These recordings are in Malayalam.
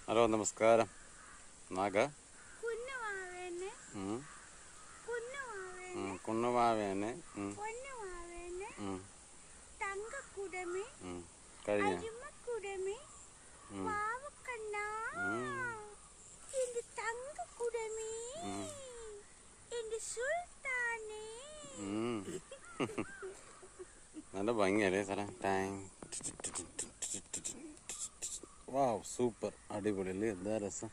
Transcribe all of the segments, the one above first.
ഹലോ നമസ്കാരം നാഗ കുന്നുവാവേനെ ഉം, കുന്നുവാവേനെ ഉം, കുണ്ണവാവേനെ ഉം, പൊന്നുവാവേനെ ഉം, തങ്കക്കുടമേ ഉം. കഴിഞ്ഞ അരുമക്കുടമേ ഉം. പാവക്കണ്ണ ഉം. എന്റെ തങ്കക്കുടമേ ഉം. എന്റെ സുൽത്താനേ ഉം. നല്ല ഭംഗിയല്ലേ സ്ഥലം ടാങ് വാവ് സൂപ്പർ അടിപൊളി അല്ലേ എന്താ രസം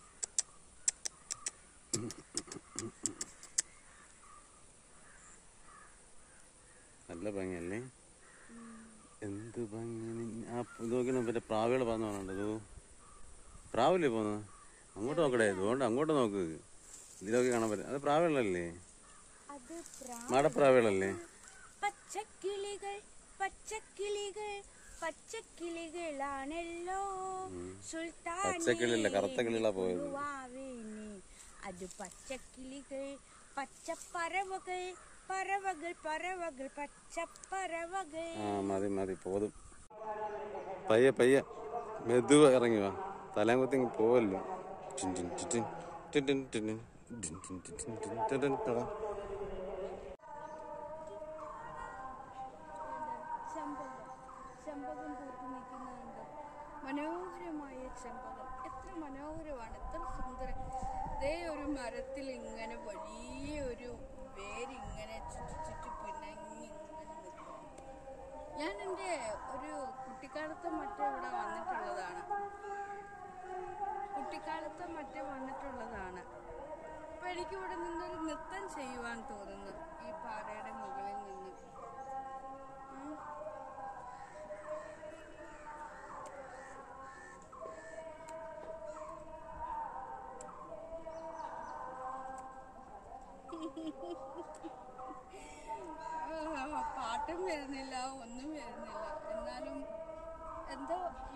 നല്ല ഭംഗിയല്ലേ എന്ത് ഭംഗി നി- ആ ഇത് നോക്കിയാണ് മറ്റേ പ്രാവുകൾ പറഞ്ഞു പറഞ്ഞത് പ്രാവില്ലേ പോന്നത് അങ്ങോട്ട് നോക്കടേ അതുകൊണ്ട് അങ്ങോട്ട് നോക്ക് ഇതിലൊക്കെ കാണാൻ പറ്റും അത് പ്രാവുകളല്ലേ അത് പ്രാ- മാടപ്രാവുകളല്ലേ പച്ചക്കിളികൾ പച്ചക്കിളികൾ പച്ചക്കിളികളാണല്ലോ സുൽത്താനേ പച്ചക്കിളിയല്ല, കറുത്ത കിളികളാ പോയത്. കുന്നുവാവേനെ. അത് പച്ചക്കിളികൾ പച്ചപ്പറവകൾ പറവകൾ പറവകൾ പച്ചപ്പറവകൾ ആ മതി മതി പോതും പയ്യെ പയ്യെ മെതുവ ഇറങ്ങി വാ തലയും കുത്തി ഇങ്ങ് പോവല്ലോ ടിൻ ടിൻ ടിൻ ടിൻ ടിൻ ടിൻ ടിൻ ടിൻ ടിൻ ടിൻ ടിൻ ടിൻ ടിൻ ടിൻ ടിൻ ടാ. ചെമ്പകം ചെമ്പകം പൂത്തു നിൽക്കുന്നുണ്ട് മനോഹരമായ ചെമ്പകം എത്ര മനോഹരമാണ് എത്ര സുന്ദരം ദേ ഒരു മരത്തിൽ ഇങ്ങനെ വലിയ ഒരു വേരിങ്ങനെ ചുറ്റി ചുറ്റി പിണങ്ങി ഇങ്ങനെ നിൽക്കുന്നു ഞാൻ എൻ്റെ ഒരു കുട്ടിക്കാലത്ത് മറ്റോ ഇവിടെ വന്നിട്ടുള്ളതാണ് കുട്ടിക്കാലത്ത് മറ്റേ വന്നിട്ടുള്ളതാണ് അപ്പൊ എനിക്ക് ഇവിടെ നിന്നൊരു നൃത്തം ചെയ്യുവാൻ തോന്നുന്നു ഈ പാറയുടെ മുകളിൽ നിന്ന് ഉം. ആ, പാട്ടും വരുന്നില്ല ഒന്നും വരുന്നില്ല എന്നാലും എന്തോ